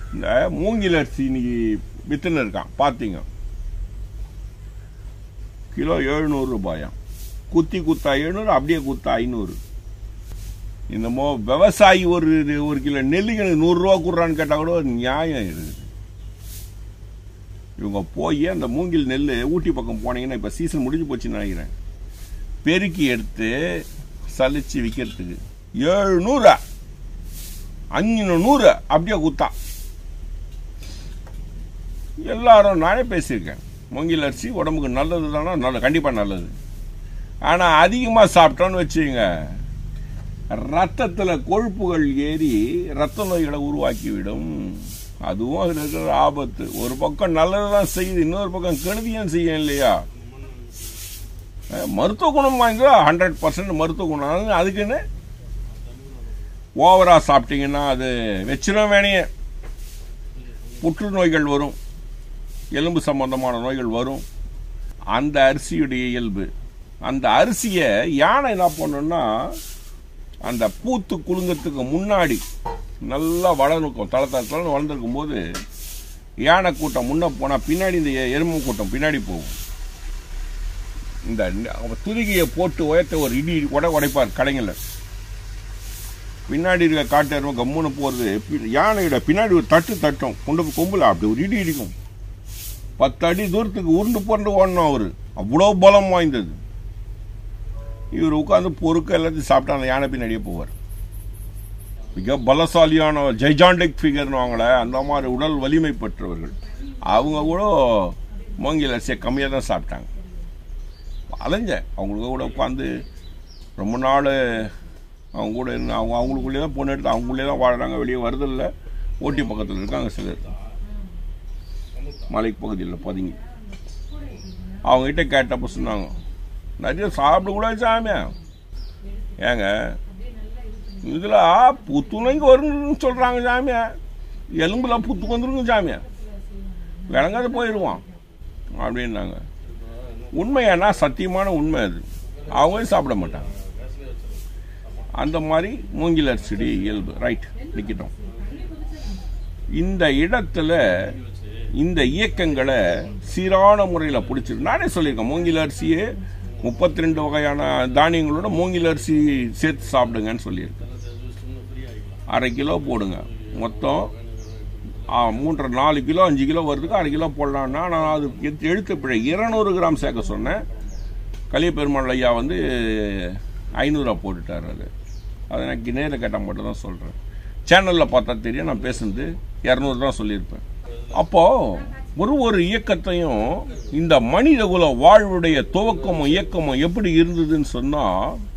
இந்த மூங்கில் அரிசி இன்னைக்கு வித்துன்னு இருக்கான் பார்த்தீங்க கிலோ எழுநூறு ரூபாயாம் குத்தி குத்தா எழுநூறு அப்படியே குத்தா ஐநூறு இந்த மோ விவசாயி ஒரு இது ஒரு கிலோ நெல்லுக்கு எனக்கு நூறுரூவா கொடுறான்னு கேட்டால் கூட ஒரு நியாயம் இருக்குது இவங்க போய் அந்த மூங்கில் நெல் ஊட்டி பக்கம் போனீங்கன்னா இப்போ சீசன் முடிஞ்சு போச்சுன்னு நினைக்கிறேன் பெருக்கி எடுத்து சலிச்சு விற்கிறதுக்கு ஏழுநூறா அஞ்சு நூறு அப்படியே குத்தா எல்லாரும் நானே பேசியிருக்கேன் மூங்கில் அரிசி உடம்புக்கு நல்லது தானே நல்ல கண்டிப்பாக நல்லது ஆனால் அதிகமாக சாப்பிட்டோன்னு வச்சுங்க ரத்தத்தில் கொழுப்புகள் ஏறி ரத்த நோய்களை உருவாக்கிவிடும் அதுவும் அதில் இருக்கிற ஆபத்து ஒரு பக்கம் நல்லது தான் செய்யுது இன்னொரு பக்கம் கெடுதியும் செய்யும் இல்லையா அஹ் மருத்துவ குணம் வாங்கினா ஹண்ட்ரட் பர்சன்ட் மருத்துவ குணம் அது- அதுக்குன்னு ஓவரா சாப்பிட்டீங்கன்னா அது வச்சிடும் வேணையே புற்றுநோய்கள் வரும் எலும்பு சம்பந்தமான நோய்கள் வரும் அந்த அரிசியுடைய இயல்பு அந்த அரிசியை யானை என்ன பண்ணுன்னா அந்த பூத்து குலுங்கத்துக்கு முன்னாடி நல்லா வளர்ந்துருக்கும் தலை தலை தலை வளர்ந்துருக்கும் போது யானை கூட்டம் முன்ன போனால் பின்னாடி இந்த எ- எருமை கூட்டம் பின்னாடி போகும் இந்த ந- அவ துருகியை போட்டு உயர்த்த ஒரு இடி உட உடைப்பார் கடைங்களில் பின்னாடி இருக்க காட்டு எருமை கம்முன்னு போகிறது யானையோட பின்னாடி ஒரு தட்டு தட்டும் கொண்டு போய் கொம்பில் அப்படி ஒரு இடி இடிக்கும் பத்து அடி தூரத்துக்கு உருண்டு புரண்டு ஓடணும் அவர் அவ்வளோ பலம் வாய்ந்தது இவர் உட்காந்து பொறுக்க எல்லாத்தையும் சாப்பிட்டு அந்த யானை பின்னாடியே போவார் மிக பலசாலியான ஜெய்ஜாண்டிக் ஃபிகர்னுவாங்களே அந்த மாதிரி உடல் வலிமை பெற்றவர்கள் அவங்க கூட மூங்கில் அரிசியை கம்மியாக தான் சாப்பிட்டாங்க அலைஞ்சேன் அவங்களுக்கு கூட உட்காந்து ரொம்ப நாள் அவங்க கூட இருந்து அவங்க அவங்களுக்குள்ளே தான் பொண்ணு எடுத்து அவங்களுக்குள்ளே தான் வாழுறாங்க வெளியே வரதில்லை ஓட்டி பக்கத்தில் இருக்காங்க சிலர் மலை பகுதியில் பதுங்கி அவங்ககிட்ட கேட்டப்ப சொன்னாங்க நிறைய சாப்பிடக்கூடாது சாமியா ஏங்க இதில் புத்துணைங்க வருன்னு சொல்கிறாங்க சாமியா எலும்புல புத்து வந்துருங்க சாமியா விளங்காத போயிடுவான் அப்படின்னாங்க உண்மையானா சத்தியமான உண்மை அது அவங்களே சாப்பிட மாட்டாங்க அந்த மாதிரி மூங்கில் அரிசிடி இயல்பு ரைட் நிற்கிட்டோம் இந்த இடத்துல இந்த இயக்கங்களை சீரான முறையில் பிடிச்சிருக்கு நானே சொல்லியிருக்கேன் மூங்கில் அரிசியே முப்பத்தி ரெண்டு வகையான தானியங்களோட மூங்கில் அரிசி சேர்த்து சாப்பிடுங்கன்னு சொல்லியிருக்கேன் அரை கிலோ போடுங்க மொத்தம் ஆ, மூன்றரை நாலு கிலோ அஞ்சு கிலோ வருதுக்கு அரை கிலோ போடலான்னா நான் அது எடுத்து- எழுத்து பிழை இருநூறு கிராம் சேர்க்க சொன்னேன் கலியபெருமாள் ஐயா வந்து ஐநூறுரூவா போட்டுட்டார் அது அதை நான் நேரில் கேட்டால் மட்டும் தான் சொல்கிறேன் சேனலில் பார்த்தா தெரியும் நான் பேசுனது இரநூறு தான் சொல்லியிருப்பேன் அப்போது ஒரு ஒரு இயக்கத்தையும் இந்த மனித குல வாழ்வுடைய துவக்கமும் இயக்கமும் எப்படி இருந்ததுன்னு சொன்னால்